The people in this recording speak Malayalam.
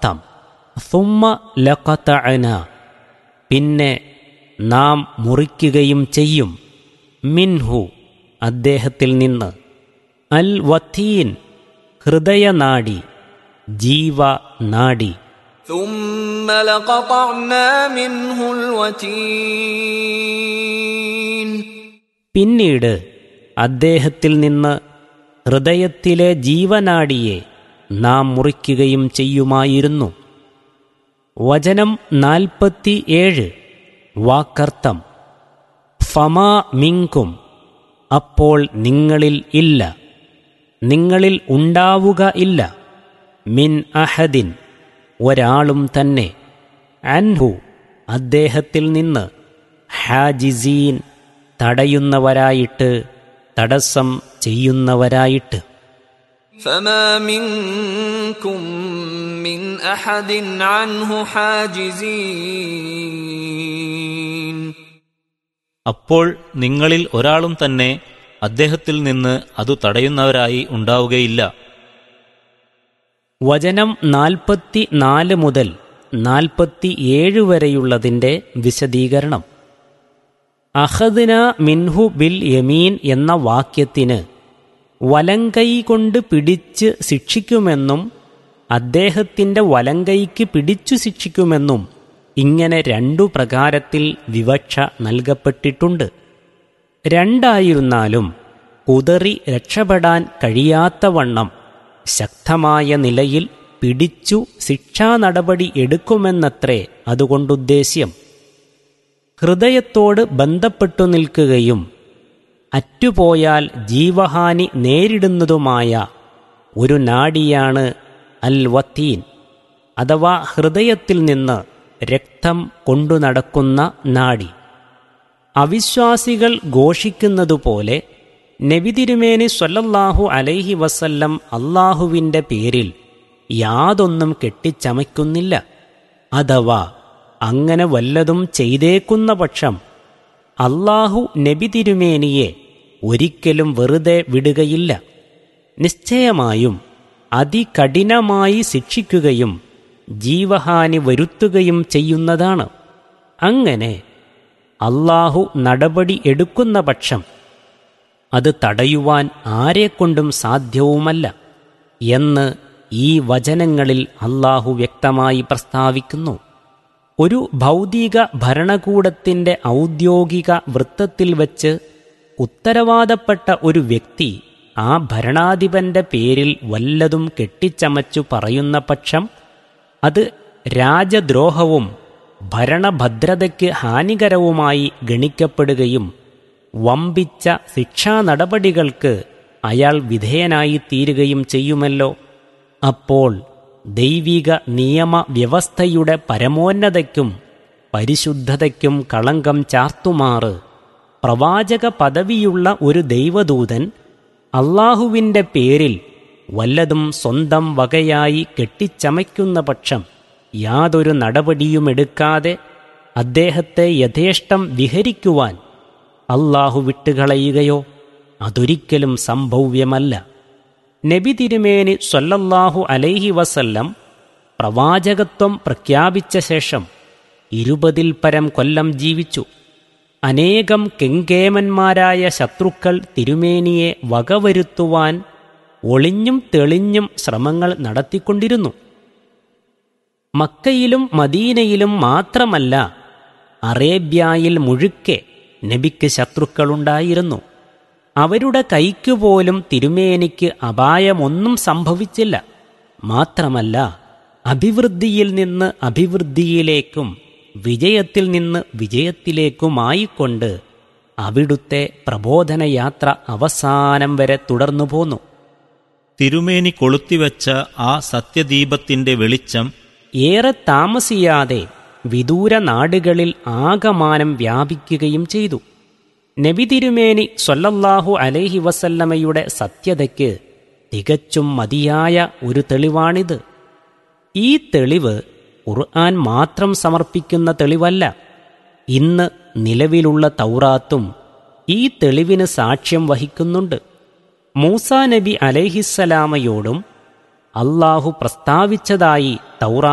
വാക്കർത്തം സുമ്മ ലഖതഅന പിന്നെ നാം മുറിക്കുകയും ചെയ്യും മിൻഹു അദ്ദേഹത്തിൽ നിന്ന് അൽ വത്തീൻ ഹൃദയനാടി ജീവനാടി ثم لقطعنا منه الوتين പിന്നീട് അദ്ദേഹത്തിൽ നിന്ന് ഹൃദയത്തിലെ ജീവനാടിയെ നാം മുറിക്കുകയും ചെയ്യുമായിരുന്നു വചനം നാൽപ്പത്തിയേഴ് വാക്കർത്ഥം ഫമാ മിങ്കും അപ്പോൾ നിങ്ങളിൽ ഇല്ല നിങ്ങളിൽ ഉണ്ടാവുക ഇല്ല മിൻ അഹദിൻ ഒരാളും തന്നെ അൻഹു അദ്ദേഹത്തിൽ നിന്ന് ഹാജിസീൻ തടയുന്നവരായിട്ട് തടസ്സം ചെയ്യുന്നവരായിട്ട് فما منكم من احد عنه حاجزين അപ്പോൾ നിങ്ങളിൽ ഒരാളും തന്നെ അദ്ദേഹത്തിൽ നിന്ന് അതു തടയുന്നവരായി ഉണ്ടാവുകയില്ല വചനം നാൽപ്പത്തി നാല് മുതൽ നാൽപ്പത്തിയേഴ് വരെയുള്ളതിൻ്റെ വിശദീകരണം അഹദിന മിൻഹു ബിൽ യമീൻ എന്ന വാക്യത്തിന് വലങ്കൈ കൊണ്ട് പിടിച്ച് ശിക്ഷിക്കുമെന്നും അദ്ദേഹത്തിൻ്റെ വലങ്കൈക്ക് പിടിച്ചു ശിക്ഷിക്കുമെന്നും ഇങ്ങനെ രണ്ടു പ്രകാരത്തിൽ വിവക്ഷ നൽകപ്പെട്ടിട്ടുണ്ട് രണ്ടായിരുന്നാലും കുതറി രക്ഷപ്പെടാൻ കഴിയാത്തവണ്ണം ശക്തമായ നിലയിൽ പിടിച്ചു ശിക്ഷാ നടപടി എടുക്കുമെന്നത്രേ അതുകൊണ്ടുദ്ദേശ്യം ഹൃദയത്തോട് ബന്ധപ്പെട്ടു നിൽക്കുകയും അറ്റുപോയാൽ ജീവഹാനി നേരിടുന്നതുമായ ഒരു നാഡിയാണ് അൽ വത്തീൻ അഥവാ ഹൃദയത്തിൽ നിന്ന് രക്തം കൊണ്ടു നടക്കുന്ന നാഡി അവിശ്വാസികൾ ഘോഷിക്കുന്നതുപോലെ നബിതിരുമേനി സ്വല്ലല്ലാഹു അലൈഹി വസല്ലം അള്ളാഹുവിൻ്റെ പേരിൽ യാതൊന്നും കെട്ടിച്ചമയ്ക്കുന്നില്ല അഥവാ അങ്ങനെ വല്ലതും ചെയ്തേക്കുന്ന പക്ഷം അള്ളാഹു നബി തിരുമേനിയെ ഒരിക്കലും വെറുതെ വിടുകയില്ല നിശ്ചയമായും അതികഠിനമായി ശിക്ഷിക്കുകയും ജീവഹാനി വരുത്തുകയും ചെയ്യുന്നതാണ് അങ്ങനെ അള്ളാഹു നടപടി എടുക്കുന്ന പക്ഷം അത് തടയുവാൻ ആരെക്കൊണ്ടും സാധ്യവുമല്ല എന്ന് ഈ വചനങ്ങളിൽ അള്ളാഹു വ്യക്തമായി പ്രസ്താവിക്കുന്നു ഒരു ഭൗതിക ഭരണകൂടത്തിൻ്റെ ഔദ്യോഗിക വൃത്തത്തിൽ വച്ച് ഉത്തരവാദപ്പെട്ട ഒരു വ്യക്തി ആ ഭരണാധിപന്റെ പേരിൽ വല്ലതും കെട്ടിച്ചമച്ചു പറയുന്ന പക്ഷം അത് രാജദ്രോഹവും ഭരണഭദ്രതയ്ക്ക് ഹാനികരവുമായി ഗണിക്കപ്പെടുകയും വമ്പിച്ച ശിക്ഷാ നടപടികൾക്ക് അയാൾ വിധേയനായി തീരുകയും ചെയ്യുമല്ലോ അപ്പോൾ ദൈവിക നിയമ വ്യവസ്ഥയുടെ പരമോന്നതയ്ക്കും പരിശുദ്ധതയ്ക്കും കളങ്കം ചാർത്തുമാറ് പ്രവാചക പദവിയുള്ള ഒരു ദൈവദൂതൻ അള്ളാഹുവിൻ്റെ പേരിൽ വല്ലതും സ്വന്തം വകയായി കെട്ടിച്ചമയ്ക്കുന്ന പക്ഷം യാതൊരു നടപടിയുമെടുക്കാതെ അദ്ദേഹത്തെ യഥേഷ്ടം വിഹരിക്കുവാൻ അള്ളാഹു വിട്ടുകളയുകയോ അതൊരിക്കലും സംഭവ്യമല്ല നബി തിരുമേനി സ്വല്ലല്ലാഹു അലൈഹി വസല്ലം പ്രവാചകത്വം പ്രഖ്യാപിച്ച ശേഷം ഇരുപതിൽ പരം കൊല്ലം ജീവിച്ചു അനേകം കെങ്കേമന്മാരായ ശത്രുക്കൾ തിരുമേനിയെ വകവരുത്തുവാൻ ഒളിഞ്ഞും തെളിഞ്ഞും ശ്രമങ്ങൾ നടത്തിക്കൊണ്ടിരുന്നു മക്കയിലും മദീനയിലും മാത്രമല്ല അറേബ്യയിൽ മുഴുക്കെ നബിക്ക് ശത്രുക്കളുണ്ടായിരുന്നു അവരുടെ കൈക്കുപോലും തിരുമേനിക്ക് അപായമൊന്നും സംഭവിച്ചില്ല മാത്രമല്ല അഭിവൃദ്ധിയിൽ നിന്ന് അഭിവൃദ്ധിയിലേക്കും വിജയത്തിൽ നിന്ന് വിജയത്തിലേക്കുമായിക്കൊണ്ട് അവിടുത്തെ പ്രബോധനയാത്ര അവസാനം വരെ തുടർന്നു പോന്നു തിരുമേനി കൊളുത്തിവെച്ച ആ സത്യദീപത്തിന്റെ വെളിച്ചം ഏറെ താമസിയാതെ വിദൂര നാടുകളിൽ ആകമാനം വ്യാപിക്കുകയും ചെയ്തു നബി തിരുമേനി സ്വല്ലല്ലാഹു അലൈഹി വസല്ലമയുടെ സത്യതയ്ക്ക് തികച്ചും മതിയായ ഒരു തെളിവാണിത് ഈ തെളിവ് ഖുർആൻ മാത്രം സമർപ്പിക്കുന്ന തെളിവല്ല ഇന്ന് നിലവിലുള്ള തൗറാത്തും ഈ തെളിവിന് സാക്ഷ്യം വഹിക്കുന്നുണ്ട് മൂസാ നബി അലൈഹിസ്സലാമയോടും അള്ളാഹു പ്രസ്താവിച്ചതായി തൗറാ